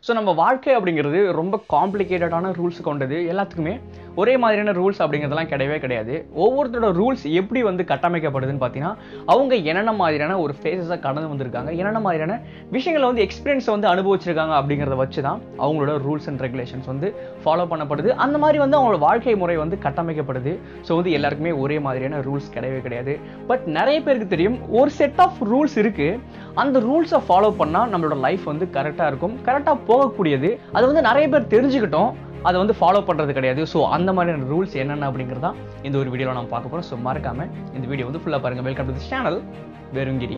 so நம்ம வாழ்க்கை அப்படிங்கிறது ரொம்ப காம்ப்ளிகேட்டடான ரூல்ஸ் கொண்டது எல்லாத்துக்குமே ஒரே மாதிரியான ரூல்ஸ் அப்படிங்கிறதெல்லாம் கிடையவே கிடையாது ஒவ்வொருத்தரோட ரூல்ஸ் எப்படி வந்து கட்டமைக்கப்படுதுன்னு பார்த்தீங்கன்னா அவங்க என்னென்ன மாதிரியான ஒரு ஃபேஸஸாக கடந்து வந்திருக்காங்க என்னென்ன மாதிரியான விஷயங்களை வந்து எக்ஸ்பீரியன்ஸை வந்து அனுபவிச்சிருக்காங்க அப்படிங்கிறத வச்சு தான் அவங்களோட ரூல்ஸ் அண்ட் ரெகுலேஷன்ஸ் வந்து ஃபாலோ பண்ணப்படுது அந்த மாதிரி வந்து அவங்களோட வாழ்க்கை முறை வந்து கட்டமைக்கப்படுது ஸோ வந்து எல்லாருக்குமே ஒரே மாதிரியான ரூல்ஸ் கிடையவே கிடையாது பட் நிறைய பேருக்கு தெரியும் ஒரு செட் ஆஃப் ரூல்ஸ் இருக்கு அந்த ரூல்ஸை ஃபாலோ பண்ணால் நம்மளோட லைஃப் வந்து கரெக்டாக இருக்கும் கரெக்டாக போகக்கூடியது அது வந்து நிறைய பேர் தெரிஞ்சுக்கிட்டோம் அதை வந்து ஃபாலோ பண்ணுறது கிடையாது ஸோ அந்த மாதிரியான ரூல்ஸ் என்னென்ன அப்படிங்கிறதா இந்த ஒரு வீடியோவில் நம்ம பார்க்க போகிறோம் ஸோ மறக்காம இந்த வீடியோ வந்து ஃபுல்லாக பாருங்கள் வெல்கம் டு தி சேனல் வெறுங்கிரி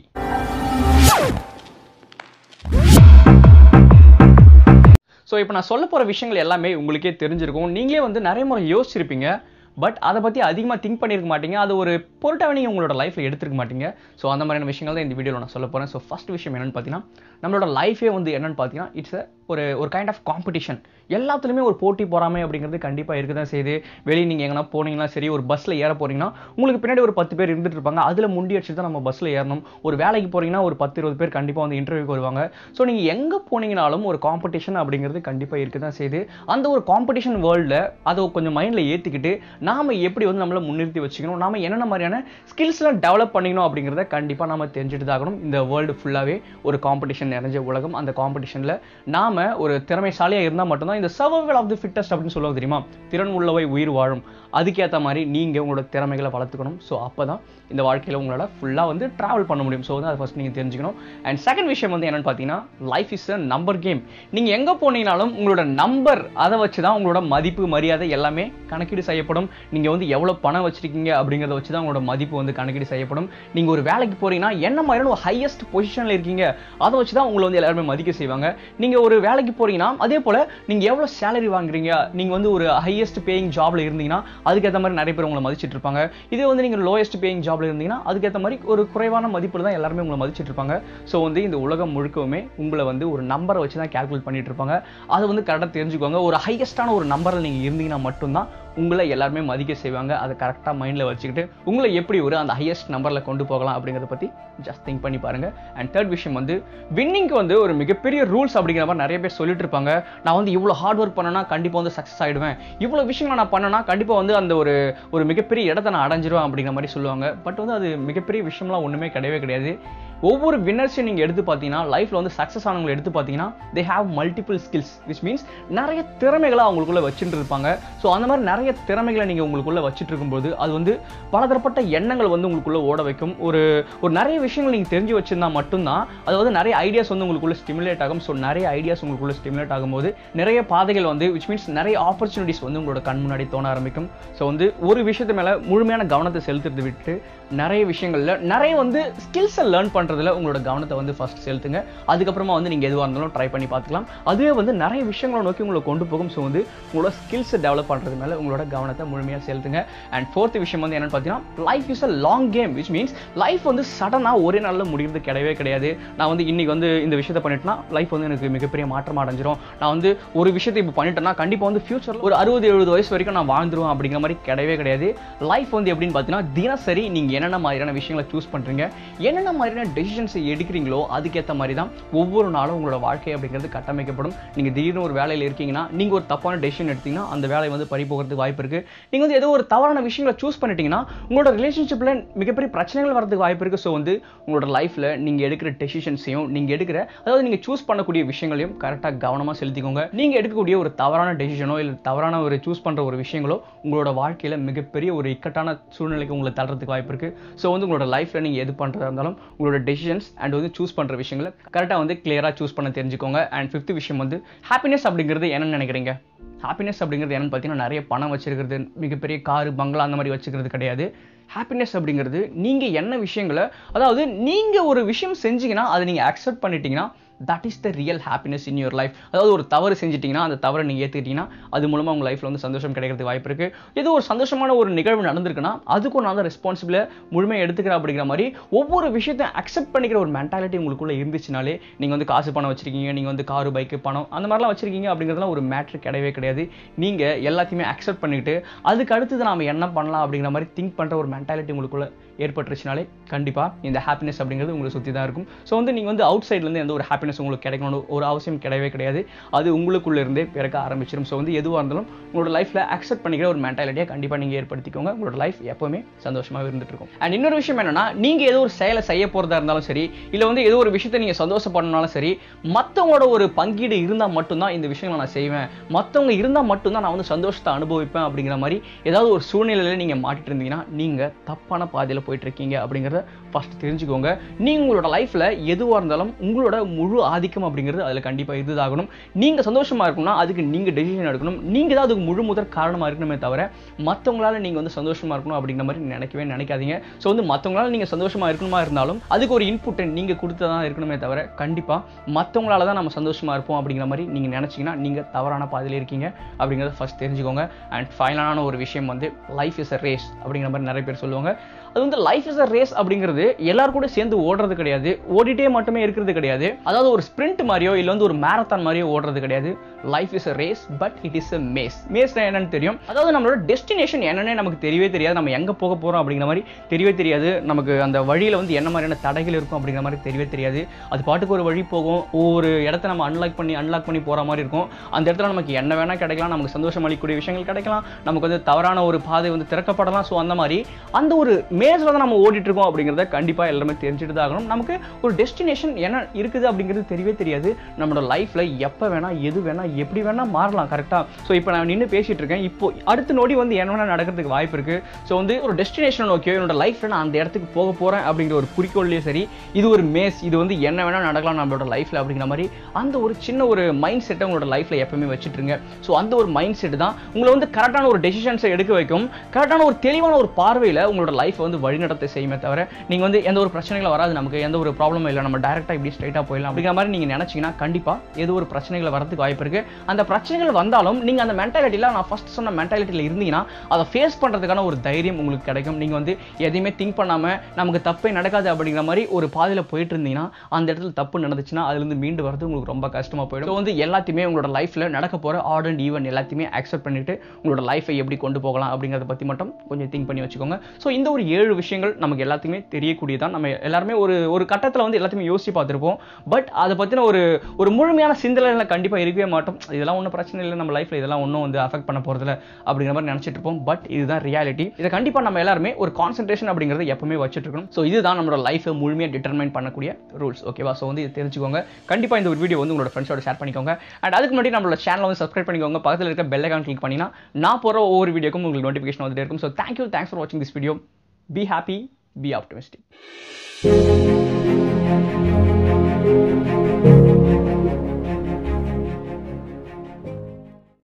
ஸோ இப்போ நான் சொல்ல போகிற விஷயங்கள் எல்லாமே உங்களுக்கே தெரிஞ்சிருக்கும் நீங்களே வந்து நிறைய முறை யோசிச்சிருப்பீங்க பட் அதை பற்றி அதிகமாக திங்க் பண்ணியிருக்க மாட்டீங்க அது ஒரு பொருட்டாக நீங்கள் உங்களோட லைஃப்பில் எடுத்துருக்க மாட்டீங்க ஸோ அந்த மாதிரியான விஷயங்கள் தான் இந்த வீடியோவில் நான் சொல்ல போகிறேன் ஸோ ஃபஸ்ட் விஷயம் என்னென்னு பார்த்தீங்கன்னா நம்மளோட லைஃபே வந்து என்னென்னு பார்த்தீங்கன்னா இட்ஸ் ஒரு ஒரு கைண்ட் ஆஃப் காம்படிஷன் எல்லாத்துலேயுமே ஒரு போட்டி போறாமை அப்படிங்கிறது கண்டிப்பாக இருக்க தான் செய்யுது வெளியே நீங்கள் எங்கன்னா போனீங்கன்னா சரி ஒரு பஸ்ஸில் ஏற போறீங்கன்னா உங்களுக்கு பின்னாடி ஒரு பத்து பேர் இருந்துட்டு இருப்பாங்க அதில் முண்டி அடிச்சுட்டு தான் நம்ம பஸ்ஸில் ஏறணும் ஒரு வேலைக்கு போறீங்கன்னா ஒரு பத்து இருபது பேர் கண்டிப்பாக வந்து இன்டர்வியூக்கு வருவாங்க ஸோ நீங்கள் எங்கே போனீங்கனாலும் ஒரு காம்படிஷன் அப்படிங்கிறது கண்டிப்பாக இருக்க தான் செய்யுது அந்த ஒரு காம்படிஷன் வேர்ல்டில் அதை கொஞ்சம் மைண்டில் ஏற்றிக்கிட்டு நாம எப்படி வந்து நம்மளை முன்னிறுத்தி வச்சுக்கணும் நாம என்னென்ன மாதிரியான ஸ்கில்ஸ்லாம் டெவலப் பண்ணிக்கணும் அப்படிங்கிறத கண்டிப்பாக நாம தெரிஞ்சுட்டு தான் ஆகணும் இந்த வேர்ல்டு ஃபுல்லாகவே ஒரு காம்படிஷன் நிறைஞ்ச உலகம் அந்த காம்படிஷனில் நாம ஒரு திறமைசாலியாக இருந்தால் மட்டும்தான் இந்த சர்வைவல் ஆஃப் தி ஃபிட்டஸ்ட் அப்படின்னு சொல்லுவாங்க தெரியுமா திறன் உள்ளவை உயிர் வாழும் அதுக்கேற்ற மாதிரி நீங்கள் உங்களோட திறமைகளை வளர்த்துக்கணும் ஸோ அப்போ தான் இந்த வாழ்க்கையில் உங்களால் ஃபுல்லாக வந்து ட்ராவல் பண்ண முடியும் ஸோ வந்து அதை ஃபஸ்ட் நீங்கள் தெரிஞ்சுக்கணும் அண்ட் செகண்ட் விஷயம் வந்து என்னென்னு பார்த்தீங்கன்னா life is a number game நீங்கள் எங்கே போனீங்கனாலும் உங்களோட நம்பர் அதை வச்சு தான் உங்களோட மதிப்பு மரியாதை எல்லாமே கணக்கீடு செய்யப்படும் நீங்கள் வந்து எவ்வளோ பணம் வச்சிருக்கீங்க அப்படிங்கிறத வச்சு தான் உங்களோட மதிப்பு வந்து கணக்கீடு செய்யப்படும் நீங்கள் ஒரு வேலைக்கு போறீங்கன்னா என்ன மாதிரியான ஒரு ஹையஸ்ட் பொசிஷனில் இருக்கீங்க அதை வச்சு தான் உங்களை வந்து எல்லாருமே மதிக்க செய்வாங்க நீங்கள் ஒரு வேலைக்கு போறீங்கன்னா அதே போல் நீங்கள் எவ்வளோ சேலரி வாங்குறீங்க நீங்கள் வந்து ஒரு ஹையஸ்ட் பேயிங் ஜாப்ல இருந்தீங்கன்னா அதுக்கேற்ற மாதிரி நிறைய பேர் உங்களை மதிச்சிட்டு இருப்பாங்க இதே வந்து நீங்கள் லோயஸ்ட் பேயிங் ஜாப்ல இருந்தீங்கன்னா அதுக்கேற்ற மாதிரி ஒரு குறைவான மதிப்பில் தான் எல்லாருமே உங்களை மதிச்சிட்டு இருப்பாங்க ஸோ வந்து இந்த உலகம் முழுக்கவுமே உங்களை வந்து ஒரு நம்பரை வச்சு தான் கேல்குலேட் பண்ணிட்டு இருப்பாங்க அதை வந்து கரெக்டாக தெரிஞ்சுக்கோங்க ஒரு ஹையஸ்டான ஒரு நம்பரில் நீங்கள் இருந்தீங்கன்னா மட்டும்தான் உங்களை எல்லாருமே மதிக்க செய்வாங்க அதை கரெக்டாக மைண்டில் வச்சுக்கிட்டு உங்களை எப்படி ஒரு அந்த ஹையஸ்ட் நம்பரில் கொண்டு போகலாம் அப்படிங்கிறத பற்றி ஜஸ்ட் திங்க் பண்ணி பாருங்க அண்ட் தேர்ட் விஷயம் வந்து வின்னிங்க்கு வந்து ஒரு மிகப்பெரிய ரூல்ஸ் அப்படிங்கிற மாதிரி நிறைய பேர் சொல்லிட்டு இருப்பாங்க நான் வந்து இவ்வளோ ஹார்ட் ஒர்க் பண்ணனா கண்டிப்பாக வந்து சக்ஸஸ் ஆகிடுவேன் இவ்வளோ விஷயங்களை நான் பண்ணனா கண்டிப்பாக வந்து அந்த ஒரு ஒரு மிகப்பெரிய இடத்த நான் அடைஞ்சிருவேன் அப்படிங்கிற மாதிரி சொல்லுவாங்க பட் வந்து அது மிகப்பெரிய விஷயம்லாம் ஒன்றுமே கிடையவே கிடையாது ஒவ்வொரு வின்னர்ஸையும் நீங்கள் எடுத்து பார்த்தீங்கன்னா லைஃப்பில் வந்து சக்ஸஸ் ஆனவங்களை எடுத்து பார்த்தீங்கன்னா they have multiple skills which means நிறைய திறமைகளை அவங்களுக்குள்ள வச்சுட்டு இருப்பாங்க ஸோ அந்த மாதிரி நிறைய திறமைகளை நீங்கள் உங்களுக்குள்ள வச்சுட்டு இருக்கும்போது அது வந்து பலதரப்பட்ட எண்ணங்கள் வந்து உங்களுக்குள்ள ஓட வைக்கும் ஒரு ஒரு நிறைய விஷயங்கள் நீங்கள் தெரிஞ்சு வச்சிருந்தா மட்டும்தான் அது வந்து நிறைய ஐடியாஸ் வந்து உங்களுக்குள்ள ஸ்டிமுலேட் ஆகும் ஸோ நிறைய ஐடியாஸ் உங்களுக்குள்ள ஸ்டிமுலேட் ஆகும்போது நிறைய பாதைகள் வந்து விச் மீன்ஸ் நிறைய ஆப்பர்ச்சுனிட்டிஸ் வந்து உங்களோட கண் முன்னாடி தோண ஆரம்பிக்கும் ஸோ வந்து ஒரு விஷயத்து மேலே முழுமையான கவனத்தை செலுத்துறது விட்டு நிறைய விஷயங்கள்ல நிறைய வந்து ஸ்கில்ஸை லேர்ன் பண்ணுறதுல உங்களோட கவனத்தை வந்து ஃபர்ஸ்ட் செலுத்துங்க அதுக்கப்புறமா வந்து நீங்கள் எதுவாக இருந்தாலும் ட்ரை பண்ணி பார்த்துக்கலாம் அதுவே வந்து நிறைய விஷயங்களை நோக்கி உங்களை கொண்டு போகும் ஸோ வந்து உங்களோட ஸ்கில்ஸை டெவலப் பண்ணுறது மேலே உங்களோட கவனத்தை முழுமையாக செலுத்துங்க அண்ட் ஃபோர்த் விஷயம் வந்து என்னன்னு பார்த்தீங்கன்னா life is a long game which means life வந்து சடனாக ஒரே நாளில் முடிகிறது கிடையவே கிடையாது நான் வந்து இன்னைக்கு வந்து இந்த விஷயத்தை பண்ணிட்டேன்னா லைஃப் வந்து எனக்கு மிகப்பெரிய மாற்றம் அடைஞ்சிரும் நான் வந்து ஒரு விஷயத்தை இப்போ பண்ணிட்டேன்னா கண்டிப்பாக வந்து ஃபியூச்சரில் ஒரு அறுபது எழுபது வயசு வரைக்கும் நான் வாழ்ந்துருவேன் அப்படிங்கிற மாதிரி கிடையவே கிடையாது லைஃப் வந்து எப்படின்னு பார்த்தீங்கன்னா தினசரி நீங்கள் என்னென்ன மாதிரியான விஷயங்களை சூஸ் பண்ணுறீங்க என்னென்ன மாதிரியான டெசிஷன்ஸை எடுக்கிறீங்களோ அதுக்கேற்ற மாதிரி தான் ஒவ்வொரு நாளும் உங்களோட வாழ்க்கை அப்படிங்கிறது கட்டமைக்கப்படும் நீங்கள் திடீர்னு ஒரு வேலையில் இருக்கீங்கன்னா நீங்கள் ஒரு தப்பான டெசிஷன் எடுத்தீங்கன்னா அந்த வேலை வந்து பறி போகிறதுக்கு வாய்ப்பு இருக்குது நீங்கள் வந்து ஏதோ ஒரு தவறான விஷயங்களை சூஸ் பண்ணிட்டீங்கன்னா உங்களோட ரிலேஷன்ஷிப்பில் மிகப்பெரிய பிரச்சனைகள் வரதுக்கு வாய்ப்பு இருக்குது ஸோ வந்து உங்களோட லைஃப்பில் நீங்கள் எடுக்கிற டெசிஷன்ஸையும் நீங்கள் எடுக்கிற அதாவது நீங்கள் சூஸ் பண்ணக்கூடிய விஷயங்களையும் கரெக்டாக கவனமாக செலுத்திக்கோங்க நீங்கள் எடுக்கக்கூடிய ஒரு தவறான டெசிஷனோ இல்லை தவறான ஒரு சூஸ் பண்ணுற ஒரு விஷயங்களோ உங்களோட வாழ்க்கையில் மிகப்பெரிய ஒரு இக்கட்டான சூழ்நிலைக்கு உங்களை தள்ளுறதுக்கு வாய்ப்பு இருக்குது ஸோ வந்து உங்களோட லைஃப்பில் நீங்கள் எது பண்ணுறதா இருந்தாலும் உங்களோட டெசிஷன்ஸ் அண்ட் வந்து சூஸ் பண்ணுற விஷயங்களை கரெக்டாக வந்து கிளியராக சூஸ் பண்ண தெரிஞ்சுக்கோங்க அண்ட் ஃபிஃப்த் விஷயம் வந்து ஹாப்பினஸ் அப்படிங்கிறது என்னன்னு நினைக்கிறீங்க ஹாப்பினஸ் அப்படிங்கிறது என்னன்னு பார்த்தீங்கன்னா நிறைய பணம் வச்சிருக்கிறது மிகப்பெரிய காரு பங்களா அந்த மாதிரி வச்சுக்கிறது கிடையாது ஹாப்பினஸ் அப்படிங்கிறது நீங்கள் என்ன விஷயங்களை அதாவது நீங்கள் ஒரு விஷயம் செஞ்சீங்கன்னா அதை நீங்கள் அக்செப்ட் பண்ணிட்டீங்கன்னா that is the real happiness in your life அதாவது ஒரு தவறு செஞ்சிட்டிங்கன்னா அந்த தவறை நீங்கள் ஏற்றுக்கிட்டீங்கன்னா அது மூலமாக உங்கள் லைஃப்பில் வந்து சந்தோஷம் கிடைக்கிறதுக்கு வாய்ப்பு இருக்குது ஏதோ ஒரு சந்தோஷமான ஒரு நிகழ்வு நடந்திருக்குன்னா அதுக்கும் நான் தான் ரெஸ்பான்சிபிளை முழுமையாக எடுத்துக்கிறேன் அப்படிங்கிற மாதிரி ஒவ்வொரு விஷயத்தையும் அக்செப்ட் பண்ணிக்கிற ஒரு மென்டாலிட்டி உங்களுக்குள்ளே இருந்துச்சுனாலே நீங்கள் வந்து காசு பணம் வச்சிருக்கீங்க நீங்கள் வந்து காரு பைக்கு பணம் அந்த மாதிரிலாம் வச்சிருக்கீங்க அப்படிங்கிறதுலாம் ஒரு மேட்ரு கிடையவே கிடையாது நீங்கள் எல்லாத்தையுமே அக்செப்ட் பண்ணிக்கிட்டு அதுக்கு அடுத்தது நாம என்ன பண்ணலாம் அப்படிங்கிற மாதிரி திங்க் பண்ணுற ஒரு மென்டாலிட்டி உங்களுக்குள்ள ஏற்பட்டுருச்சுனாலே கண்டிப்பாக இந்த ஹாப்பினஸ் அப்படிங்கிறது உங்களை சுற்றி தான் இருக்கும் ஸோ வந்து நீங்கள் வந்து அவுட் சைட்லேருந்து எந்த ஒரு ஹாப்பினஸ் உங்களுக்கு கிடைக்கணும்னு ஒரு அவசியம் கிடையவே கிடையாது அது உங்களுக்குள்ள இருந்தே பிறக்க ஆரம்பிச்சிடும் ஸோ வந்து எதுவாக இருந்தாலும் உங்களோட லைஃப்பில் அக்செப்ட் பண்ணிக்கிற ஒரு மென்டாலிட்டியை கண்டிப்பாக நீங்கள் ஏற்படுத்திக்கோங்க உங்களோட லைஃப் எப்போவுமே சந்தோஷமாக இருந்துட்டு இருக்கும் அண்ட் இன்னொரு விஷயம் என்னன்னா நீங்கள் ஏதோ ஒரு செயலை செய்ய போகிறதா இருந்தாலும் சரி இல்லை வந்து ஏதோ ஒரு விஷயத்தை நீங்கள் சந்தோஷப்படணும்னாலும் சரி மற்றவங்களோட ஒரு பங்கீடு இருந்தால் மட்டும்தான் இந்த விஷயங்களை நான் செய்வேன் மற்றவங்க இருந்தால் மட்டும்தான் நான் வந்து சந்தோஷத்தை அனுபவிப்பேன் அப்படிங்கிற மாதிரி ஏதாவது ஒரு சூழ்நிலையில் நீங்கள் மாட்டிட்டு இருந்தீங்கன்னா நீங்கள் தப்பான பாதையில் போயிட்டு இருக்கீங்க அப்படிங்கிறத ஃபர்ஸ்ட் தெரிஞ்சுக்கோங்க நீங்கள் உங்களோட லைஃப்பில் எதுவாக இருந்தாலும் உங்களோட முழு ஆதிக்கம் அப்படிங்கிறது அதில் கண்டிப்பாக இதுதாகணும் நீங்கள் சந்தோஷமாக இருக்கணும்னா அதுக்கு நீங்கள் டெசிஷன் எடுக்கணும் நீங்கள் தான் அதுக்கு முழு முதற் காரணமாக இருக்கணுமே தவிர மற்றவங்களால நீங்கள் வந்து சந்தோஷமாக இருக்கணும் அப்படிங்கிற மாதிரி நினைக்கவே நினைக்காதீங்க ஸோ வந்து மற்றவங்களால நீங்கள் சந்தோஷமாக இருக்கணுமா இருந்தாலும் அதுக்கு ஒரு இன்புட்டை நீங்கள் கொடுத்து தான் இருக்கணுமே தவிர கண்டிப்பாக மற்றவங்களால தான் நம்ம சந்தோஷமாக இருப்போம் அப்படிங்கிற மாதிரி நீங்கள் நினச்சிங்கன்னா நீங்கள் தவறான பாதையில் இருக்கீங்க அப்படிங்கிறத ஃபர்ஸ்ட் தெரிஞ்சுக்கோங்க அண்ட் ஃபைனலான ஒரு விஷயம் வந்து லைஃப் இஸ் அ ரேஸ் அப்படிங்கிற மாதிரி நிறைய பேர் சொல்லுவாங்க அது வந்து லைஃப் இஸ் அ ரேஸ் அப்படிங்கிறது எல்லாரும் கூட சேர்ந்து ஓடுறது கிடையாது ஓடிட்டே மட்டுமே இருக்கிறது கிடையாது அதாவது ஒரு ஸ்ப்ரிண்ட் மாதிரியோ இல்லை வந்து ஒரு மேரத்தான் மாதிரியோ ஓடுறது கிடையாது life is a race but it is a maze maze என்னன்னு தெரியும் அதாவது நம்மளோட டெஸ்டினேஷன் என்னன்னே நமக்கு தெரியவே தெரியாது நம்ம எங்கே போக போகிறோம் அப்படிங்கிற மாதிரி தெரியவே தெரியாது நமக்கு அந்த வழியில் வந்து என்ன மாதிரியான தடைகள் இருக்கும் அப்படிங்கிற மாதிரி தெரியவே தெரியாது அது பாட்டுக்கு ஒரு வழி போகும் ஒவ்வொரு இடத்த நம்ம அன்லாக் பண்ணி அன்லாக் பண்ணி போகிற மாதிரி இருக்கும் அந்த இடத்துல நமக்கு என்ன வேணால் கிடைக்கலாம் நமக்கு சந்தோஷம் அளிக்கக்கூடிய விஷயங்கள் கிடைக்கலாம் நமக்கு வந்து தவறான ஒரு பாதை வந்து திறக்கப்படலாம் ஸோ அந்த மாதிரி அந்த ஒரு மேஸில் தான் நம்ம ஓடிட்டு இருக்கோம் அப்படிங்கிறத கண்டிப்பாக எல்லாருமே தெரிஞ்சுட்டு தான் ஆகணும் நமக்கு ஒரு டெஸ்டினேஷன் என்ன இருக்குது அப்படிங்கிறது தெரியவே தெரியாது நம்மளோட லைஃப்பில் எப்போ வேணால் எது வேணால் எப்படி வேணால் மாறலாம் கரெக்டாக ஸோ இப்போ நான் நின்று பேசிட்டு இருக்கேன் இப்போ அடுத்த நொடி வந்து என்ன வேணால் நடக்கிறதுக்கு வாய்ப்பு இருக்குது ஸோ வந்து ஒரு டெஸ்டினேஷன் நோக்கியோ என்னோட லைஃப்பில் நான் அந்த இடத்துக்கு போக போகிறேன் அப்படிங்கிற ஒரு குறிக்கோள்லேயே சரி இது ஒரு மேஸ் இது வந்து என்ன வேணால் நடக்கலாம் நம்மளோட லைஃப்பில் அப்படிங்கிற மாதிரி அந்த ஒரு சின்ன ஒரு மைண்ட் செட்டை உங்களோட லைஃப்பில் எப்பவுமே வச்சுட்டுருங்க ஸோ அந்த ஒரு மைண்ட் செட் தான் உங்களை வந்து கரெக்டான ஒரு டெசிஷன்ஸை எடுக்க வைக்கும் கரெக்டான ஒரு தெளிவான ஒரு பார்வையில் உங்களோட லைஃப் வந்து வழிநடத்த செய்யுமே தவிர நீங்கள் வந்து எந்த ஒரு பிரச்சனைகளும் வராது நமக்கு எந்த ஒரு ப்ராப்ளமும் இல்லை நம்ம டேரெக்டாக இப்படி ஸ்ட்ரைட்டாக போயிடலாம் அப்படிங்கிற மாதிரி நீங்கள் நினச்சிங்கன்னா கண்டிப்பாக ஏதோ ஒரு பிரச்சனைகள் வரதுக்கு வாய்ப்பு இருக்குது அந்த பிரச்சனைகள் வந்தாலும் நீங்கள் அந்த மென்டாலிட்டியில் நான் ஃபஸ்ட் சொன்ன மென்டாலிட்டியில் இருந்தீங்கன்னா அதை ஃபேஸ் பண்ணுறதுக்கான ஒரு தைரியம் உங்களுக்கு கிடைக்கும் நீங்கள் வந்து எதையுமே திங்க் பண்ணாமல் நமக்கு தப்பே நடக்காது அப்படிங்கிற மாதிரி ஒரு பாதையில் போயிட்டு இருந்தீங்கன்னா அந்த இடத்துல தப்பு நடந்துச்சுன்னா அதுலேருந்து மீண்டு வரது உங்களுக்கு ரொம்ப கஷ்டமாக போயிடும் ஸோ வந்து எல்லாத்தையுமே உங்களோட லைஃப்பில் நடக்க போகிற ஆட் அண்ட் ஈவன் எல்லாத்தையுமே அக்செப்ட் பண்ணிட்டு உங்களோட லைஃபை எப்படி கொண்டு போகலாம் அப்படிங்கிறத பற்றி மட்டும் கொஞ்சம் திங்க் பண்ணி வச்சுக்கோங்க ஸோ இந்த ஒரு ஏழு விஷயங்கள் நமக்கு எல்லாத்துக்குமே தெரியக்கூடியதான் நம்ம எல்லாருமே ஒரு ஒரு கட்டத்தில் வந்து எல்லாத்தையுமே யோசிச்சு பார்த்துருப்போம் பட் அதை பற்றின ஒரு ஒரு முழுமையான சிந்தனையில் கண்டிப்பாக இருக்கவே மாட்டோம் இதெல்லாம் ஒன்றும் பிரச்சனை இல்லை நம்ம லைஃப்பில் இதெல்லாம் ஒன்றும் வந்து அஃபெக்ட் பண்ண போகிறதில்ல அப்படிங்கிற மாதிரி நினச்சிட்டு இருப்போம் பட் இதுதான் ரியாலிட்டி இதை கண்டிப்பாக நம்ம எல்லாருமே ஒரு கான்சன்ட்ரேஷன் அப்படிங்கிறத எப்பவுமே வச்சுட்டு இருக்கணும் ஸோ இதுதான் நம்மளோட லைஃபை முழுமையாக டிட்டர்மைன் பண்ணக்கூடிய ரூல்ஸ் ஓகேவா ஸோ வந்து இது தெரிஞ்சுக்கோங்க கண்டிப்பாக இந்த ஒரு வீடியோ வந்து உங்களோட ஃப்ரெண்ட்ஸோட ஷேர் பண்ணிக்கோங்க அண்ட் அதுக்கு முன்னாடி நம்மளோட சேனலை வந்து சப்ஸ்கிரைப் பண்ணிக்கோங்க பக்கத்தில் இருக்க பெல் ஐக்கான் கிளிக் பண்ணினா நான் போகிற ஒவ்வொரு வீடியோக்கும் உங்களுக்கு நோட்டிஃபிகேஷன் வந்துட்டே இருக்கும் ஸோ தேங்க்யூ தேங்க்ஸ் ஃபார் வாட்சிங் this video be happy be optimistic